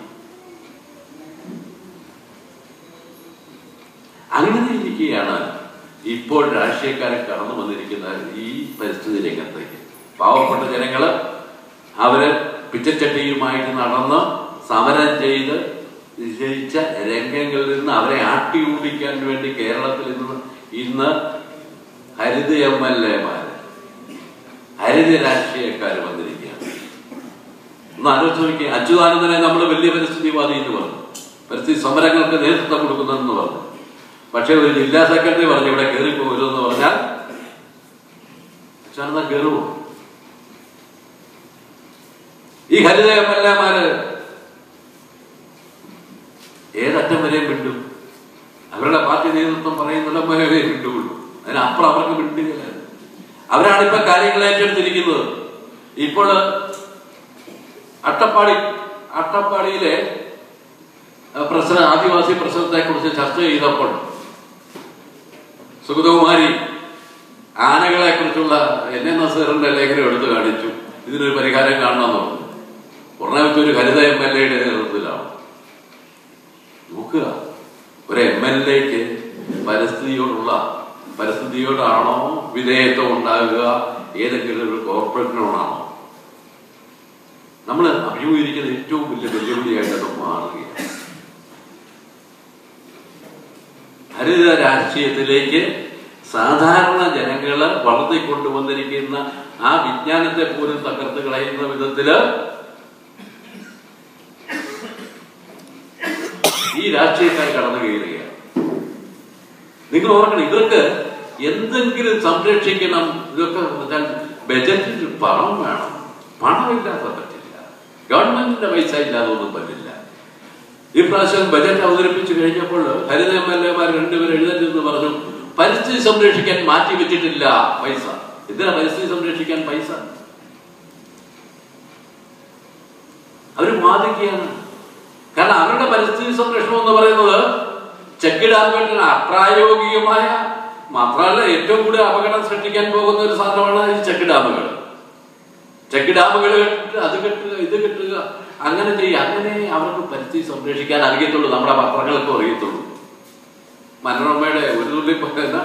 അങ്ങനെ ഇരിക്കുകയാണ് ഇപ്പോൾ രാഷ്ട്രീയക്കാരൻ കടന്നു വന്നിരിക്കുന്ന ഈ പരിസ്ഥിതി രംഗത്തേക്ക് പാവപ്പെട്ട ജനങ്ങള് അവര് പിച്ചച്ചട്ടിയുമായിട്ട് നടന്ന് സമരം ചെയ്ത് വിജയിച്ച രംഗങ്ങളിൽ നിന്ന് അവരെ ആട്ടി ഓടിക്കാൻ വേണ്ടി കേരളത്തിൽ ഇന്ന് ഇന്ന് ഹരിത എം എൽ എമാര് ഹരിത രാഷ്ട്രീയക്കാർ വന്നിരിക്കുകയാണ് ഒന്ന് ആലോചിച്ച് നോക്കിയേ അച്യുതാനന്ദനെ നമ്മൾ വലിയ പരിസ്ഥിതിവാദി എന്ന് പറഞ്ഞു പരിസ്ഥിതി സമരങ്ങൾക്ക് നേതൃത്വം കൊടുക്കുന്നതെന്ന് പറഞ്ഞു പക്ഷെ ഒരു ജില്ലാ സെക്രട്ടറി പറഞ്ഞു ഇവിടെ കയറി പോകരുതെന്ന് പറഞ്ഞാൽ അച്യുതാനന്ദൻ കയറുമോ ഈ ഹരിത എം എൽ എമാര് ഏതറ്റം വരെയും വിട്ടു അവരുടെ പാർട്ടി നേതൃത്വം പറയുന്നിടം വരെ വിട്ടുകൊള്ളു അതിനപ്പുറം അവർക്ക് വിട്ടുകയില്ല അവരാണ് ഇപ്പൊ കാര്യങ്ങൾ ഏറ്റെടുത്തിരിക്കുന്നത് ഇപ്പോൾ അട്ടപ്പാടി അട്ടപ്പാടിയിലെ അഹ് പ്രശ്ന ആദിവാസി പ്രശ്നത്തെ കുറിച്ച് ചർച്ച ചെയ്തപ്പോൾ സുഗതകുമാരി ആനകളെ കുറിച്ചുള്ള എൻ എൻ നസീറിന്റെ ലേഖനം എടുത്തു കാണിച്ചു ഇതിനൊരു പരിഹാരം കാണണമെന്ന് പറഞ്ഞു ഉടനെ വെച്ച് ഒരു ഹരിത എം എൽ എയുടെ നേതൃത്വത്തിലാണ് നോക്കുക ഒരു എം എൽ എക്ക് പരിസ്ഥിതിയോടുള്ള പരിസ്ഥിതിയോടാണോ വിധേയത്വം ഉണ്ടാകുക ഏതെങ്കിലും ഒരു കോർപ്പറേറ്റിനോടാണോ നമ്മൾ അഭിമുഖീകരിക്കുന്ന ഏറ്റവും വലിയ വെല്ലുവിളിയായിട്ട് അത് മാറുകയാണ് ഹരിത രാഷ്ട്രീയത്തിലേക്ക് സാധാരണ ജനങ്ങള് വളർത്തിക്കൊണ്ടുവന്നിരിക്കുന്ന ആ വിജ്ഞാനത്തെ പോലും തകർത്ത് കളയുന്ന വിധത്തില് ഈ രാഷ്ട്രീയക്കാർ കടന്നു കയറുകയാണ് നിങ്ങൾ ഓർക്കണം ഇവർക്ക് എന്തെങ്കിലും സംരക്ഷിക്കണം ഇതൊക്കെ വെച്ചാൽ ബജറ്റിൽ പണം വേണം പണമില്ലാതെ പറ്റില്ല ഗവൺമെന്റിന്റെ പൈസ ഇല്ലാതെ ഒന്നും പറ്റില്ല ഈ പ്രാവശ്യം ബജറ്റ് അവതരിപ്പിച്ചു കഴിഞ്ഞപ്പോൾ ഹരിത എം എൽ എമാർ രണ്ടുപേർ എഴുതരുതെന്ന് പറഞ്ഞു പരിസ്ഥിതി സംരക്ഷിക്കാൻ മാറ്റി വെച്ചിട്ടില്ല പൈസ എന്തിനാ പരിസ്ഥിതി സംരക്ഷിക്കാൻ പൈസ അവർ വാദിക്കുകയാണ് കാരണം അവരുടെ പരിസ്ഥിതി സംരക്ഷണം എന്ന് പറയുന്നത് ചെക്ക് ഡാമുകൾക്ക് അപ്രായോഗികമായ മാത്രമല്ല ഏറ്റവും കൂടുതൽ അപകടം സൃഷ്ടിക്കാൻ പോകുന്ന ഒരു സാധനമാണ് ഈ ചെക്ക് ഡാമുകൾ ചെക്ക് ഡാമുകൾ കെട്ടുക അത് കെട്ടുക ഇത് കെട്ടുക അങ്ങനെ ചെയ്യുക അങ്ങനെ അവർക്ക് പരിസ്ഥിതി സംരക്ഷിക്കാൻ അറിയത്തുള്ളൂ നമ്മുടെ പത്രങ്ങൾക്കും അറിയത്തുള്ളൂ മനോരമയുടെ ഒരു തുള്ളി പറയുന്ന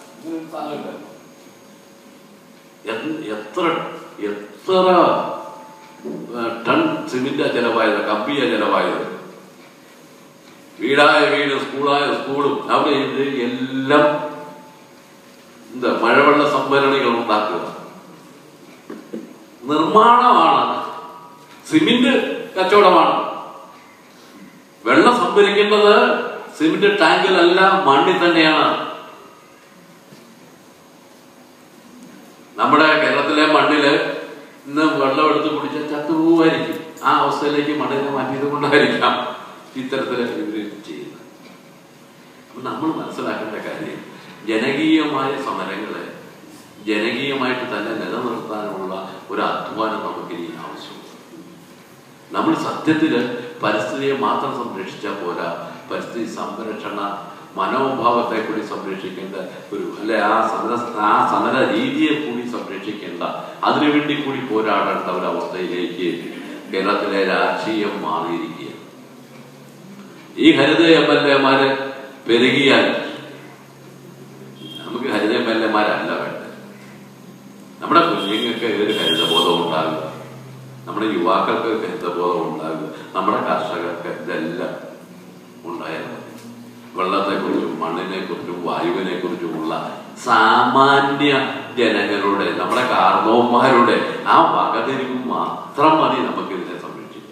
എത്ര എത്ര ടൺ സിമെന്റ് ചെലവായത് കമ്പിയ ചെലവായത് വീടായ വീട് സ്കൂളായ സ്കൂളും അവിടെ ഇത് എല്ലാം എന്താ മഴവെള്ള സംഭരണികൾ ഉണ്ടാക്കുക നിർമ്മാണമാണ് സിമെന്റ് കച്ചവടമാണ് വെള്ളം സംഭരിക്കേണ്ടത് സിമെന്റ് ടാങ്കിലല്ല മണ്ണിൽ തന്നെയാണ് നമ്മുടെ കേരളത്തിലെ മണ്ണില് ഇന്ന് വെള്ളം എടുത്ത് കുടിച്ചാൽ ചത്തുപോവായിരിക്കും ആ അവസ്ഥയിലേക്ക് മണ്ണിനെ മാറ്റിയത് കൊണ്ടായിരിക്കാം ഇത്തരത്തില് ഇവര് ചെയ്യുന്നത് അപ്പൊ നമ്മൾ മനസ്സിലാക്കേണ്ട കാര്യം ജനകീയമായ സമരങ്ങളെ ജനകീയമായിട്ട് തന്നെ നിലനിർത്താനുള്ള ഒരു അധ്വാനം നമുക്കിനി ആവശ്യമുണ്ട് നമ്മൾ സത്യത്തില് പരിസ്ഥിതിയെ മാത്രം സംരക്ഷിച്ചാൽ പോരാ പരിസ്ഥിതി സംരക്ഷണ മനോഭാവത്തെ കൂടി സംരക്ഷിക്കേണ്ട ഒരു അല്ലെ ആ സമര ആ സമര രീതിയെ കൂടി സംരക്ഷിക്കേണ്ട അതിനുവേണ്ടി കൂടി പോരാടേണ്ട ഒരു അവസ്ഥയിലേക്ക് കേരളത്തിലെ രാഷ്ട്രീയം മാറിയിരിക്കുകയാണ് ഈ ഹരിത എം എൽ എമാര് പെരുകിയാൽ നമുക്ക് ഹരിത എം എൽ എമാരല്ല വേണ്ടത് നമ്മുടെ കുഞ്ഞുങ്ങൾക്ക് ഒരു ഹരിതബോധം ഉണ്ടാകുക നമ്മുടെ യുവാക്കൾക്ക് ഹരിതബോധം ഉണ്ടാകുക നമ്മുടെ കർഷകർക്ക് ഇതെല്ലാം ഉണ്ടായാൽ മതി വെള്ളത്തെക്കുറിച്ചും മണ്ണിനെ കുറിച്ചും വായുവിനെ കുറിച്ചുമുള്ള സാമാന്യ ജനങ്ങളുടെ നമ്മുടെ കാർന്നവന്മാരുടെ ആ വകതിരിവ് മാത്രം മതി നമുക്കിതിനെ സംരക്ഷിക്കാൻ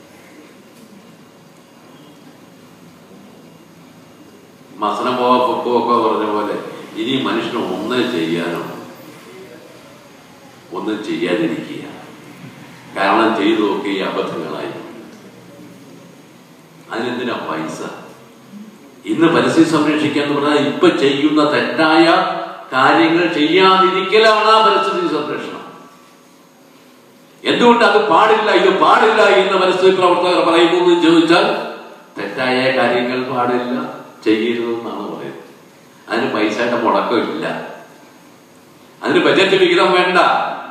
മസനമോ പൊക്കമൊക്കെ പറഞ്ഞ പോലെ ഇനി മനുഷ്യന് ഒന്നേ ചെയ്യാനോ ഒന്നും ചെയ്യാതിരിക്കുക കാരണം ചെയ്തു നോക്കി ഈ അബദ്ധങ്ങളായി അതിനെന്തിനാ പൈസ ഇന്ന് പരിസ്ഥിതി സംരക്ഷിക്കുക എന്ന് പറഞ്ഞാൽ ഇപ്പൊ ചെയ്യുന്ന തെറ്റായ കാര്യങ്ങൾ ചെയ്യാതിരിക്കലാണ് ആ പരിസ്ഥിതി സംരക്ഷണം എന്തുകൊണ്ട് അത് പാടില്ല ഇത് പാടില്ല എന്ന് പരിസ്ഥിതി പ്രവർത്തകർ പറയുന്നു എന്ന് ചോദിച്ചാൽ തെറ്റായ കാര്യങ്ങൾ പാടില്ല ചെയ്യരുതെന്നാണ് പറയുന്നത് അതിന് പൈസയുടെ മുടക്കമില്ല അതിന് ബജറ്റ് വിഹിതം വേണ്ട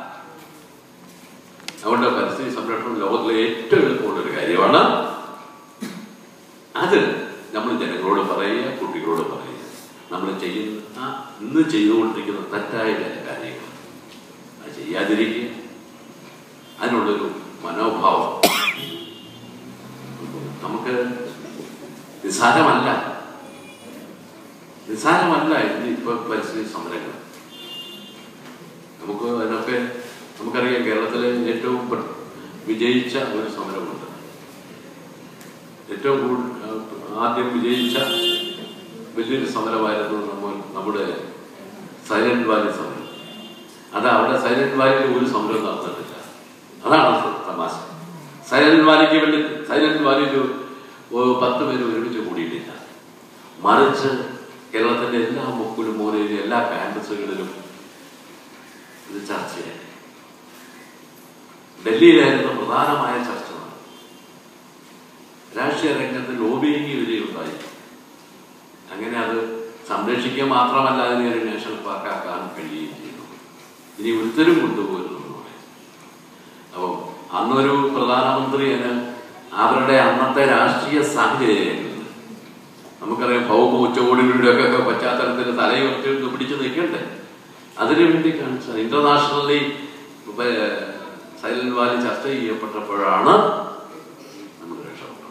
അതുകൊണ്ട് പരിസ്ഥിതി സംരക്ഷണം ലോകത്തിലെ ഏറ്റവും എളുപ്പമുള്ള ഒരു കാര്യമാണ് അത് നമ്മൾ ജനങ്ങളോട് പറയുക കുട്ടികളോട് പറയുക നമ്മൾ ചെയ്യുന്ന ആ ഇന്ന് ചെയ്തുകൊണ്ടിരിക്കുന്ന തെറ്റായ ചില കാര്യങ്ങൾ അത് ചെയ്യാതിരിക്കുക അതിനുള്ളൊരു മനോഭാവം നമുക്ക് നിസ്സാരമല്ല നിസ്സാരമല്ല ഇന്ന് ഇപ്പൊ പരിസ്ഥിതി സമരങ്ങൾ നമുക്ക് അതിനൊക്കെ നമുക്കറിയാം കേരളത്തിലെ ഏറ്റവും പ്ര- വിജയിച്ച ഒരു സമരമുണ്ട് ഏറ്റവും കൂടു- ആദ്യം വിജയിച്ച വലിയൊരു സമരമായിരുന്നു നമ്മൾ നമ്മുടെ സൈലന്റ് വാലി സമരം അത് അവിടെ സൈലന്റ് വാലിയിൽ ഒരു സമരം നടന്നിട്ടില്ല അതാണ് തമാശ സൈലന്റ് വാലിക്ക് വേണ്ടി സൈലന്റ് വാലിയിൽ ഒരു പത്ത് പേര് ഒരുമിച്ച് കൂടിയിട്ടില്ല മറിച്ച് കേരളത്തിന്റെ എല്ലാ മുക്കിലും മൂലയിലും എല്ലാ ക്യാമ്പസുകളിലും ഇത് ചർച്ചയായി ഡൽഹിയിലായിരുന്നു പ്രധാനമായ ചർച്ച നടന്നത്. രാഷ്ട്രീയ രംഗത്ത് ലോബിയിങ് വിജയുണ്ടായി അങ്ങനെ അത് സംരക്ഷിക്കുക മാത്രമല്ല അതിനെ ഒരു നാഷണൽ പാർക്കാക്കാൻ കഴിയുകയും ചെയ്യുന്നു ഇനി ഒരുത്തരും കൊണ്ടുപോയിരുന്നു അപ്പോൾ അന്നൊരു പ്രധാനമന്ത്രി അതിന് അവരുടെ അന്നത്തെ രാഷ്ട്രീയ സാഹചര്യങ്ങൾ നമുക്കറിയാം ഭൗമ ഉച്ചകോടികളുടെ ഒക്കെ പശ്ചാത്തലത്തിൽ തലയുയർത്തി പിടിച്ചു നിൽക്കണ്ടേ അതിനു വേണ്ടി കാണിച്ചത് ഇന്റർനാഷണലി സൈലന്റ് വാലി ചർച്ച ചെയ്യപ്പെട്ടപ്പോഴാണ് നമ്മൾ രക്ഷപ്പെട്ടത്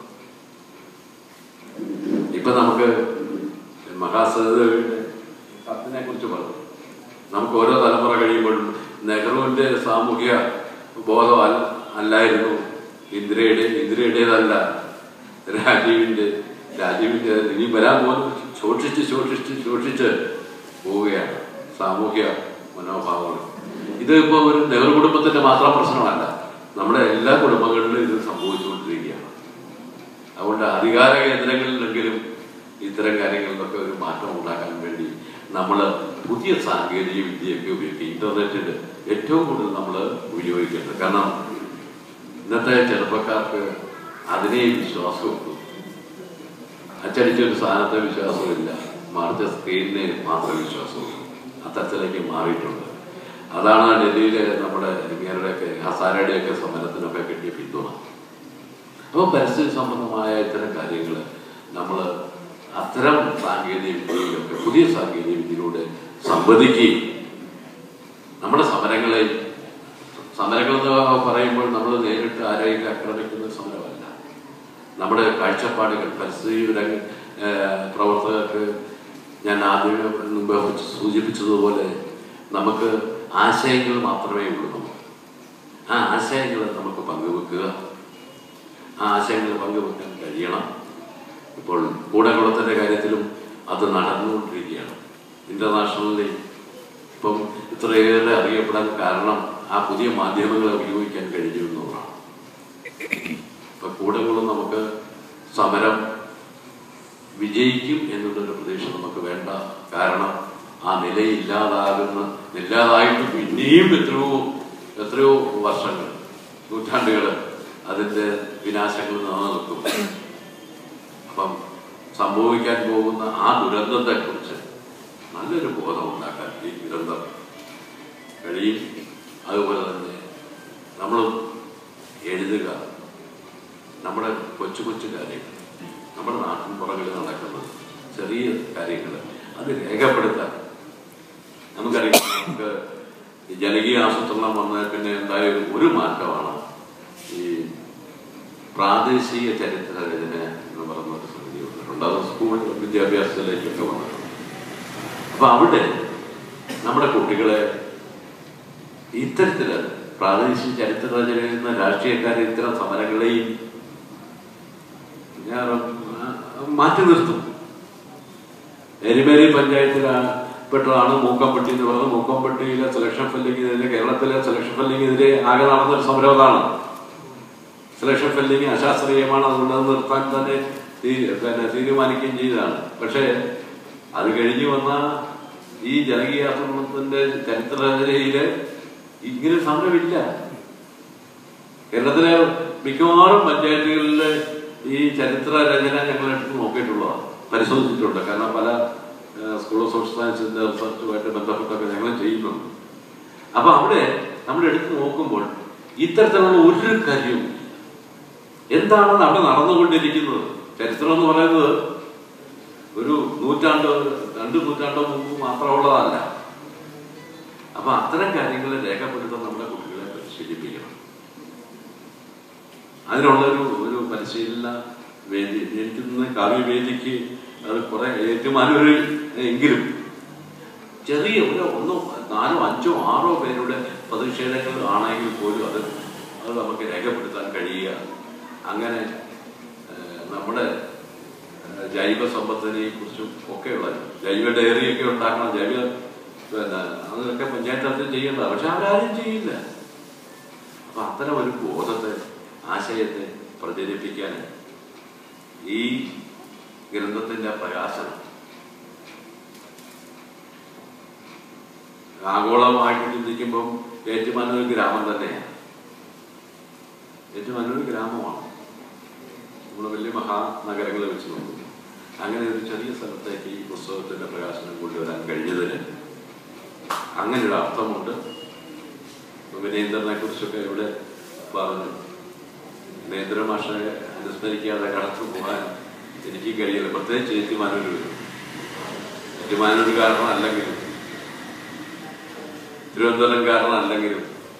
ഇപ്പൊ നമുക്ക് മഹാസേതുവിന്റെ കത്തിനെ കുറിച്ച് പറഞ്ഞു നമുക്ക് ഓരോ തലമുറ കഴിയുമ്പോഴും നെഹ്റുവിന്റെ സാമൂഹ്യ ബോധം അല്ല അല്ലായിരുന്നു ഇന്ദിരയുടെ ഇന്ദിരയുടേതല്ല രാജീവിന്റെ രാജീവിന്റെ ഇനി വരാൻ പോകുന്ന ശോഷിച്ച് ശോഷിച്ച് ശോഷിച്ച് പോവുകയാണ് സാമൂഹ്യ മനോഭാവങ്ങൾ ഇത് ഇപ്പോൾ ഒരു നെഹ്റു കുടുംബത്തിന്റെ മാത്രം പ്രശ്നമല്ല നമ്മുടെ എല്ലാ കുടുംബങ്ങളിലും ഇത് സംഭവിച്ചുകൊണ്ടിരിക്കുകയാണ് അതുകൊണ്ട് അധികാര കേന്ദ്രങ്ങളിലെങ്കിലും ഇത്തരം കാര്യങ്ങളിലൊക്കെ ഒരു മാറ്റം ഉണ്ടാക്കാൻ വേണ്ടി നമ്മൾ പുതിയ സാങ്കേതിക വിദ്യയൊക്കെ ഉപയോഗിക്കുക ഇന്റർനെറ്റിൽ ഏറ്റവും കൂടുതൽ നമ്മൾ ഉപയോഗിക്കേണ്ടത് കാരണം ഇന്നത്തെ ചെറുപ്പക്കാർക്ക് അതിനെ വിശ്വാസമുള്ളൂ അച്ചടിച്ച ഒരു സാധനത്തെ വിശ്വാസമില്ല മറിച്ച് സ്ക്രീനിനെ മാത്രമേ വിശ്വാസമുള്ളൂ അത്തരത്തിലേക്ക് മാറിയിട്ടുണ്ട് അതാണ് ഡൽഹിയിലെ നമ്മുടെ ഇങ്ങനെയൊക്കെ ഹസാരയുടെയൊക്കെ സമരത്തിനൊക്കെ കിട്ടിയ പിന്തുണ അപ്പോൾ പരിസ്ഥിതി സംബന്ധമായ ഇത്തരം കാര്യങ്ങൾ നമ്മൾ അത്തരം സാങ്കേതിക വിദ്യയിലൊക്കെ പുതിയ സാങ്കേതിക വിദ്യയിലൂടെ സംവദിക്കുകയും നമ്മുടെ സമരങ്ങളെ സമരങ്ങൾ എന്ന് പറയുമ്പോൾ നമ്മൾ നേരിട്ട് ആരെയും ആക്രമിക്കുന്ന സമരമല്ല നമ്മുടെ കാഴ്ചപ്പാടുകൾ പരിസ്ഥിതി രംഗ ഏഹ് പ്രവർത്തകർക്ക് ഞാൻ ആദ്യമേ മുമ്പ് സൂചിപ്പിച്ചതുപോലെ നമുക്ക് ആശയങ്ങൾ മാത്രമേ ഉള്ളൂ നമുക്ക് ആ ആശയങ്ങൾ നമുക്ക് പങ്കുവെക്കുക ആ ആശയങ്ങൾ പങ്കുവെക്കാൻ കഴിയണം ഇപ്പോൾ കൂടംകുളത്തിന്റെ കാര്യത്തിലും അത് നടന്നുകൊണ്ടിരിക്കുകയാണ് ഇന്റർനാഷണലി ഇപ്പം ഇത്രയേറെ അറിയപ്പെടാൻ കാരണം ആ പുതിയ മാധ്യമങ്ങളെ ഉപയോഗിക്കാൻ കഴിഞ്ഞു എന്നുള്ളതാണ് ഇപ്പൊ കൂടംകുളം നമുക്ക് സമരം വിജയിക്കും എന്നുള്ളൊരു പ്രതീക്ഷ നമുക്ക് വേണ്ട കാരണം ആ നിലയില്ലാതാകുന്ന ഇല്ലാതായിട്ട് പിന്നെയും എത്രയോ എത്രയോ വർഷങ്ങൾ നൂറ്റാണ്ടുകൾ അതിന്റെ വിനാശങ്ങൾ നിലനിൽക്കും അപ്പം സംഭവിക്കാൻ പോകുന്ന ആ ദുരന്തത്തെക്കുറിച്ച് നല്ലൊരു ബോധം ഉണ്ടാക്കാൻ ഈ ദുരന്തം കഴിയും അതുപോലെ തന്നെ നമ്മൾ എഴുതുക നമ്മുടെ കൊച്ചു കൊച്ചു കാര്യങ്ങൾ നമ്മുടെ നാട്ടിൻ പുറകിൽ നടക്കുന്നത് ചെറിയ കാര്യങ്ങൾ അത് രേഖപ്പെടുത്താൻ നമുക്കറിയാം നമുക്ക് ഈ ജനകീയ ആസൂത്രണം വന്ന പിന്നെ എന്തായാലും ഒരു മാറ്റമാണ് ഈ പ്രാദേശിക ചരിത്ര രചന എന്ന് പറയുന്ന ഒരു സംഗതി വന്നിട്ടുണ്ട് അത് സ്കൂൾ വിദ്യാഭ്യാസത്തിലേക്കൊക്കെ വന്നിട്ടുണ്ട് അപ്പൊ അവിടെ നമ്മുടെ കുട്ടികളെ ഇത്തരത്തില് പ്രാദേശിക ചരിത്ര രചന എന്ന രാഷ്ട്രീയക്കാരെ ഇത്തരം സമരങ്ങളെയും ഞാൻ മാറ്റി നിർത്തും എരിമേലി പഞ്ചായത്തിലാണ് പെട്ടതാണ് മൂക്കമ്പട്ടി എന്ന് പറയുന്നത് മൂക്കമ്പട്ടിയിലെ സെലക്ഷൻ ഫെല്ലിങ്ങിനെതിരെ കേരളത്തിലെ സെലക്ഷൻ ഫെല്ലിങ്ങിനെതിരെ ആകെ നടന്നൊരു സമരം അതാണ് സെലക്ഷൻ ഫെല്ലിങ് അശാസ്ത്രീയമാണ് അതുകൊണ്ട് അത് നിർത്താൻ തന്നെ തീ- പിന്നെ തീരുമാനിക്കുകയും ചെയ്തതാണ് പക്ഷേ അത് കഴിഞ്ഞു വന്ന ഈ ജനകീയാസൂത്രണത്തിന്റെ ചരിത്രരചനയില് ഇങ്ങനെ സമരമില്ല കേരളത്തിലെ മിക്കവാറും പഞ്ചായത്തുകളിലെ ഈ ചരിത്ര രചന ഞങ്ങൾ എടുത്ത് നോക്കിയിട്ടുള്ളതാണ് പരിശോധിച്ചിട്ടുണ്ട് കാരണം പല സ്കൂൾ ഓഫ് സോഷ്യൽ സയൻസിന്റെ റിസർച്ചുമായിട്ട് ബന്ധപ്പെട്ടൊക്കെ ഞങ്ങൾ ചെയ്യുന്നുണ്ട് അപ്പൊ അവിടെ നമ്മൾ എടുത്ത് നോക്കുമ്പോൾ ഇത്തരത്തിലുള്ള ഒരു കാര്യവും എന്താണ് അവിടെ നടന്നുകൊണ്ടിരിക്കുന്നത് ചരിത്രം എന്ന് പറയുന്നത് ഒരു നൂറ്റാണ്ട് രണ്ട് നൂറ്റാണ്ടോ മുമ്പ് മാത്രമുള്ളതല്ല അപ്പൊ അത്തരം കാര്യങ്ങൾ രേഖപ്പെടുത്താൻ നമ്മുടെ കുട്ടികളെ പരിശീലിപ്പിക്കണം അതിനുള്ള ഒരു ഒരു പരിശീലന വേദി എനിക്ക് തോന്നുന്നു കാവ്യവേദിക്ക് അത് കുറെ ഏറ്റുമാനൂര് എങ്കിലും ചെറിയ ഒരു ഒന്നോ നാലോ അഞ്ചോ ആറോ പേരുടെ പ്രതിഷേധങ്ങൾ ആണെങ്കിൽ പോലും അത് അത് നമുക്ക് രേഖപ്പെടുത്താൻ കഴിയുക അങ്ങനെ ഏഹ്, നമ്മുടെ ഏഹ്, ജൈവ സമ്പത്തിനെ കുറിച്ചും ഒക്കെയുള്ള ജൈവ ഡയറിയൊക്കെ ഉണ്ടാക്കണം ജൈവ പിന്നെ അതൊക്കെ പഞ്ചായത്ത് തലത്തിൽ ചെയ്യേണ്ടതാണ് പക്ഷെ അവരാരും ചെയ്യില്ല അപ്പൊ അത്തരം ഒരു ബോധത്തെ ആശയത്തെ പ്രചരിപ്പിക്കാൻ ഈ ഗ്രന്ഥത്തിന്റെ പ്രകാശനം ആഗോളമായിട്ട് ചിന്തിക്കുമ്പം ഏറ്റുമാനൂർ ഗ്രാമം തന്നെയാണ് ഏറ്റുമാനൂർ ഗ്രാമമാണ് നമ്മൾ വലിയ മഹാനഗരങ്ങളെ വെച്ച് നോക്കുന്നു അങ്ങനെ ഒരു ചെറിയ സ്ഥലത്തേക്ക് ഈ പുസ്തകത്തിന്റെ പ്രകാശനം കൊണ്ടുവരാൻ കഴിഞ്ഞതിന് അങ്ങനെ ഒരു അർത്ഥമുണ്ട് വിനേന്ദ്രനെ കുറിച്ചൊക്കെ ഇവിടെ പറഞ്ഞു വിനേന്ദ്ര മാഷെ അനുസ്മരിക്കാതെ കടന്നു പോകാൻ എനിക്ക് കഴിയില്ല പ്രത്യേകിച്ച് ഏറ്റുമാനൂർ ഏറ്റുമാനൂരുകാരനല്ലെങ്കിലും തിരുവനന്തപുരംകാരനല്ലെങ്കിലും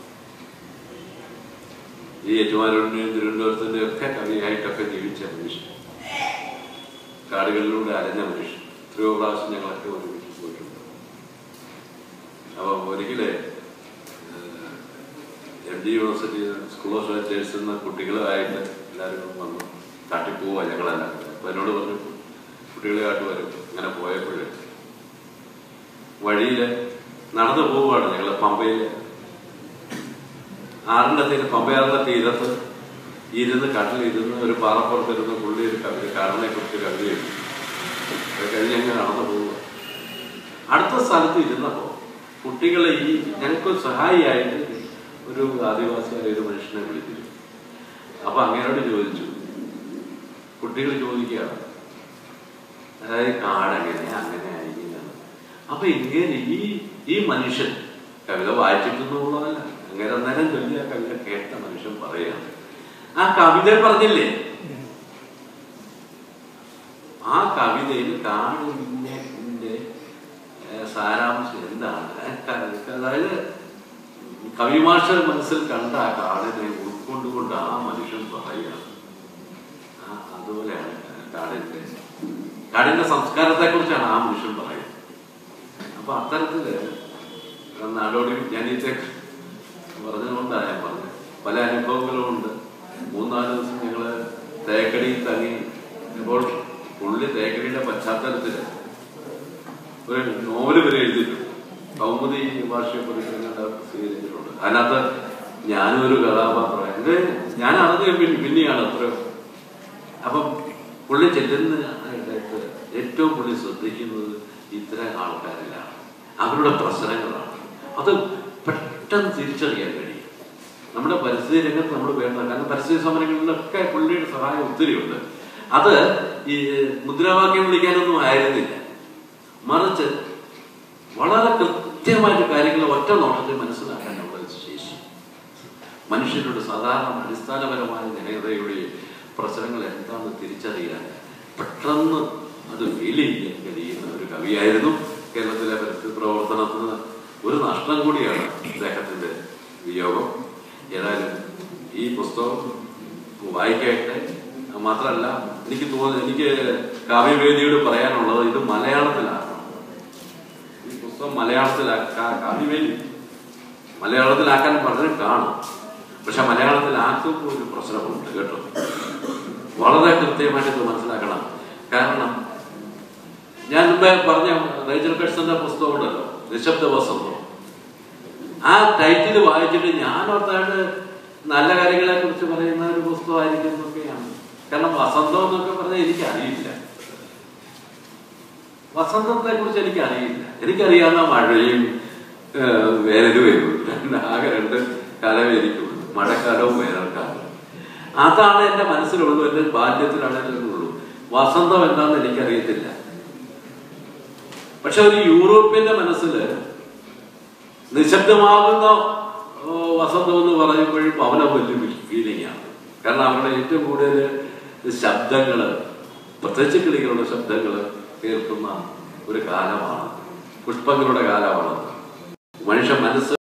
ഈ ഏറ്റുമാനൂരിന്റെയും തിരുവനന്തപുരത്തിന്റെയും ഒക്കെ കവിയായിട്ടൊക്കെ ജീവിച്ച മനുഷ്യൻ കാടുകളിലൂടെ അലഞ്ഞ മനുഷ്യൻ എത്രയോ പ്രാവശ്യം ഞങ്ങളൊക്കെ ഒരുമിച്ച് പോയിട്ടുണ്ട് അപ്പൊ ഒരിക്കലേ M G university school of writers എന്ന കുട്ടികളുമായിട്ട് എല്ലാവരും വന്നു കാട്ടിപ്പോവാ ഞങ്ങളെല്ലാം അപ്പൊ എന്നോട് പറഞ്ഞു കുട്ടികളെ കാട്ട് വരും ഇങ്ങനെ പോയപ്പോഴേ വഴിയില് നടന്നു പോവുകയാണ് ഞങ്ങള് പമ്പയില് ആറിന്റെ തീരം പമ്പയാറിന്റെ തീരത്ത് ഇരുന്ന് കടലിരുന്ന് ഒരു പാറപ്പുറത്ത് ഇരുന്ന് പുള്ളി ഒരു കവിത കാടിനെ കുറിച്ച് കവിത എഴുതി അത് കഴിഞ്ഞ് അങ്ങനെ നടന്നു പോവുക അടുത്ത സ്ഥലത്ത് ഇരുന്നപ്പോ കുട്ടികളെ ഈ ഞങ്ങൾക്ക് സഹായിയായിട്ട് ഒരു ആദിവാസിയായ ഒരു മനുഷ്യനെ വിളിച്ചിരുന്നു അപ്പൊ അങ്ങനോട് ചോദിച്ചു കുട്ടികൾ ചോദിക്കുകയാണ് അതായത് കാടെങ്ങനെ അങ്ങനെ ആയിരിക്കുന്നതാണ് അപ്പൊ ഇങ്ങനെ ഈ ഈ മനുഷ്യൻ കവിത വായിച്ചിട്ടൊന്നുള്ളതല്ല അങ്ങനെ അന്നേരം ചൊല്ലിയ കവിത കേട്ട മനുഷ്യൻ പറയാണ് ആ കവിത പറഞ്ഞില്ലേ ആ കവിതയിൽ കാടിന്റെ ഏഹ്, സാരാംശം എന്താണ് ആ ക- അതായത് കവിമാഷർ മനസ്സിൽ കണ്ട ആ കാടിനെ ഉൾക്കൊണ്ടുകൊണ്ട് ആ മനുഷ്യൻ പറയുകയാണ് ആ അതുപോലെയാണ് കാടിന്റെ കാടിന്റെ സംസ്കാരത്തെ കുറിച്ചാണ് ആ മനുഷ്യൻ പറയുന്നത് അപ്പൊ അത്തരത്തില് നാടോടി ഞാനീത്തെ പറഞ്ഞതുകൊണ്ടാണ് ഞാൻ പറഞ്ഞത് പല അനുഭവങ്ങളും ഉണ്ട് മൂന്നാല് ദിവസം ഞങ്ങള് തേക്കടിയിൽ തങ്ങി ഇപ്പോൾ പുള്ളി തേക്കടിയുടെ പശ്ചാത്തലത്തില് ഒരു നോവല് വരെ എഴുതിയിട്ടുണ്ട് കൗമുദി ഭാഷയെ കുറിച്ച് സ്വീകരിച്ചിട്ടുണ്ട് അതിനകത്ത് ഞാനും ഒരു കഥാപാത്രം എന്റെ ഞാൻ അറിഞ്ഞ പിന്നെ പിന്നെയാണ് അത്രയോ അപ്പം പുള്ളി ചെല്ലുന്ന ഇടത്ത് ഏറ്റവും പുള്ളി ശ്രദ്ധിക്കുന്നത് ഇത്തരം ആൾക്കാരിലാണ് അവരുടെ പ്രശ്നങ്ങളാണ് അത് പെട്ടെന്ന് തിരിച്ചറിയാൻ കഴിയും നമ്മുടെ പരിസ്ഥിതി രംഗത്ത് നമ്മൾ വേണ്ട കാരണം പരിസ്ഥിതി സമരങ്ങളിലൊക്കെ പുള്ളിയുടെ സഹായം ഒത്തിരിയുണ്ട് അത് ഈ മുദ്രാവാക്യം വിളിക്കാനൊന്നും ആയിരുന്നില്ല മറിച്ച് വളരെ കൃത്യമായിട്ട് കാര്യങ്ങൾ ഒറ്റ നോട്ടത്തിൽ മനസ്സിലാക്കാനുള്ള ഒരു ശേഷി മനുഷ്യരുടെ സാധാരണ അടിസ്ഥാനപരമായ ജനതയുടെ പ്രശ്നങ്ങൾ എന്താണെന്ന് തിരിച്ചറിയാൻ പെട്ടെന്ന് അത് വിലയിക്കാൻ കഴിയുന്ന ഒരു കവിയായിരുന്നു കേരളത്തിലെ പരിസ്ഥിതി പ്രവർത്തനത്തിന് ഒരു നഷ്ടം കൂടിയാണ് അദ്ദേഹത്തിന്റെ വിയോഗം ഏതായാലും ഈ പുസ്തകം വായിക്കട്ടെ മാത്രമല്ല എനിക്ക് തോന്നുന്നു എനിക്ക് കാവ്യവേദിയോട് പറയാനുള്ളത് ഇത് മലയാളത്തിലാക്കണം ഈ പുസ്തകം മലയാളത്തിലാക്കാൻ കാവ്യവേദി മലയാളത്തിലാക്കാൻ പലരും കാണും പക്ഷെ മലയാളത്തിലാക്കുമ്പോൾ ഒരു പ്രശ്നമുണ്ട് കേട്ടോ വളരെ കൃത്യമായിട്ട് ഇത് മനസ്സിലാക്കണം കാരണം ഞാൻ മുമ്പേ പറഞ്ഞ റേച്ചൽ കഴ്സന്റെ പുസ്തകം ഉണ്ടല്ലോ നിശബ്ദ വസന്തം ആ ടൈറ്റിൽ വായിച്ചിട്ട് ഞാൻ ഓർത്തായിട്ട് നല്ല കാര്യങ്ങളെ കുറിച്ച് പറയുന്ന ഒരു പുസ്തകമായിരിക്കും എന്നൊക്കെയാണ് കാരണം വസന്തം എന്നൊക്കെ പറഞ്ഞാൽ എനിക്ക് അറിയില്ല വസന്തത്തെ കുറിച്ച് എനിക്ക് അറിയില്ല എനിക്കറിയാവുന്ന മഴയും ഏഹ്, വേനലുമേ ഉള്ളൂ രണ്ട് ആകെ രണ്ട് കാലമേ എനിക്കുള്ളൂ മഴക്കാലവും വേനൽക്കാലവും അതാണ് എന്റെ മനസ്സിലുള്ളൂ എന്റെ ബാല്യത്തിലാണെങ്കിലും ഉള്ളൂ വസന്തം എന്താണെന്ന് എനിക്കറിയത്തില്ല പക്ഷെ ഒരു യൂറോപ്യന്റെ മനസ്സിൽ നിശബ്ദമാകുന്ന ഓ, വസന്തം എന്ന് പറയുമ്പോഴും അവനെ വലിയ ഫീലിംഗ് ആണ് കാരണം അവരുടെ ഏറ്റവും കൂടുതൽ ശബ്ദങ്ങള് പ്രത്യേകിച്ച് കിളികളുടെ ശബ്ദങ്ങള് കേൾക്കുന്ന ഒരു കാലമാണ് പുഷ്പങ്ങളുടെ കാലമാണ് മനുഷ്യ മനസ്സ്